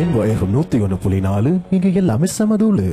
Rainbow FM நூத்தி ஒன்று புள்ளி நாலு இங்க எல்லாமே சமதூளு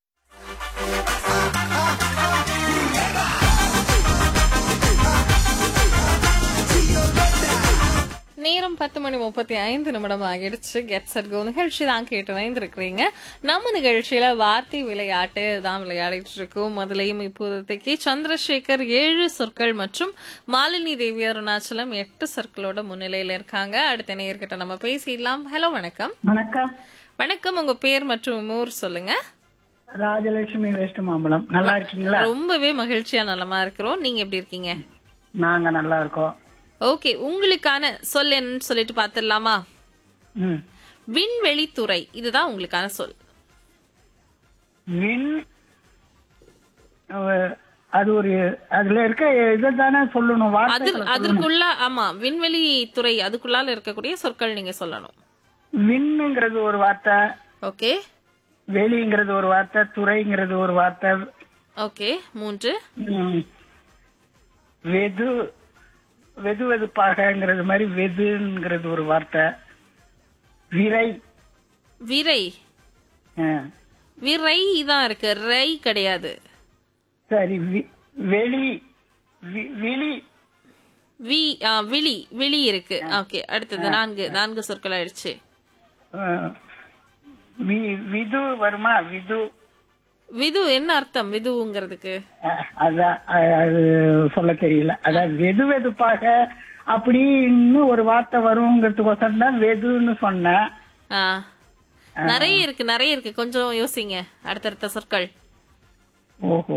நேரம் பத்து மணி முப்பத்தி ஐந்து நிமிடம் ஆகிடுச்சு கெட் சட் கோ நிகழ்ச்சி தான் கேட்டு வைந்திருக்கிறீங்க நம்ம நிகழ்ச்சியில வார்த்தை விளையாட்டு தான் விளையாடிட்டு இருக்கோம் முதலையும் இப்போதைக்கு சந்திரசேகர் ஏழு சொற்கள் மற்றும் மாலினி தேவி அருணாச்சலம் எட்டு சொற்களோட முன்னிலையில இருக்காங்க அடுத்த நேர்கிட்ட நம்ம பேசிடலாம் ஹலோ வணக்கம் வணக்கம் வணக்கம் உங்க பேர் மற்றும் ஊர் சொல்லுங்க ராஜலட்சுமி வெஸ்ட் மாம்பலம் நல்லா இருக்கீங்களா ரொம்பவே மகிழ்ச்சியா நலமா இருக்கிறோம் நீங்க எப்படி இருக்கீங்க நாங்க நல்லா இருக்கோம் ஓகே உங்களுக்கான சொல் என்னன்னு சொல்லிட்டு பாத்துடலாமா ம். விண்வெளித்துறை இதுதான் உங்களுக்கான சொல் விண் அஹ், அது ஒரு அதுல இருக்க இதை தானே சொல்லணும் அது வார்த்தைகளை சொல்லணும். அதற்குள்ள ஆமா விண்வெளி துறை அதுக்குள்ளால இருக்கக்கூடிய சொற்கள் நீங்க சொல்லணும் விண்ணுங்கிறது ஒரு வார்த்தை ஓகே வெளிங்கிறது ஒரு வார்த்தை துறைங்கிறது ஒரு வார்த்தை ஓகே மூன்று ம். வெது வெது வெதுப்பாகங்கிறது மாதிரி வெதுங்கிறது ஒரு வார்த்தை விரை விரை அஹ், விரை தான் இருக்கு ரை கிடையாது சரி வி- வெளி வி- விழி வி ஆ, விழி விழி இருக்கு ஓகே அடுத்தது நான்கு நான்கு சொற்கள் ஆயிடுச்சு அஹ், வி- விது வருமா விது விது என்ன அர்த்தம் விதுங்கிறதுக்கு அஹ், அதான் அஹ், அது சொல்ல தெரியல அதான் வெது வெதுப்பாக அப்படின்னு ஒரு வார்த்தை வருங்கிறதுக்கோசரம் தான் வெதுன்னு சொன்னேன் ஆ நிறைய இருக்கு நிறைய இருக்கு கொஞ்சம் யோசிங்க அடுத்தடுத்த சொற்கள் ஓஹோ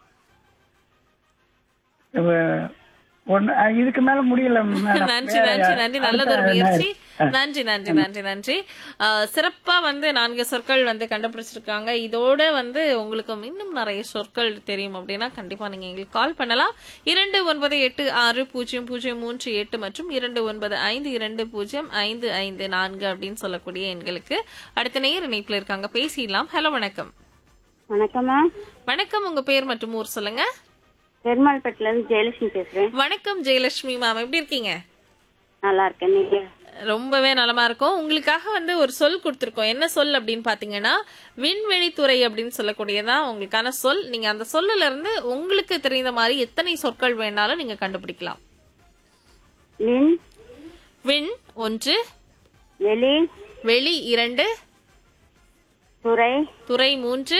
இப்ப ஒண்ணு அஹ், இதுக்கு மேல முடியல மேடம் நன்றி நன்றி நன்றி நல்லதொரு முயற்சி நன்றி நன்றி நன்றி நன்றி ஆஹ் சிறப்பா வந்து நான்கு சொற்கள் வந்து கண்டுபிடிச்சிருக்காங்க இதோட வந்து உங்களுக்கு இன்னும் நிறைய சொற்கள் தெரியும் அப்படின்னா கண்டிப்பா நீங்க எங்களுக்கு கால் பண்ணலாம் இரண்டு ஒன்பது எட்டு ஆறு பூஜ்ஜியம் பூஜ்ஜியம் மூன்று எட்டு மற்றும் இரண்டு ஒன்பது ஐந்து இரண்டு பூஜ்ஜியம் ஐந்து ஐந்து நான்கு அப்படின்னு சொல்லக்கூடிய எண்களுக்கு அடுத்த நேர் இணைப்புல இருக்காங்க பேசிடலாம் ஹலோ வணக்கம் வணக்கம்மா வணக்கம் உங்க பேர் மற்றும் ஊர் சொல்லுங்க பெருமாள்பேட்டில இருந்து ஜெயலட்சுமி பேசுறேன் வணக்கம் ஜெயலட்சுமி மேம் எப்படி இருக்கீங்க நல்லா இருக்கேன் நீங்க ரொம்பவே நலமா இருக்கும் உங்களுக்காக வந்து ஒரு சொல் கொடுத்துருக்கோம் என்ன சொல் அப்படின்னு பாத்தீங்கன்னா விண்வெளித்துறை அப்படின்னு சொல்லக்கூடியதான் உங்களுக்கான சொல் நீங்க அந்த சொல்லுல இருந்து உங்களுக்கு தெரிந்த மாதிரி எத்தனை சொற்கள் வேணாலும் நீங்க கண்டுபிடிக்கலாம் விண் விண் ஒன்று வெளி வெளி இரண்டு துறை துறை மூன்று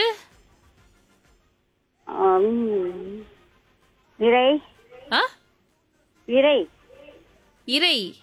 ஆம், விரை ஆ விரை இறை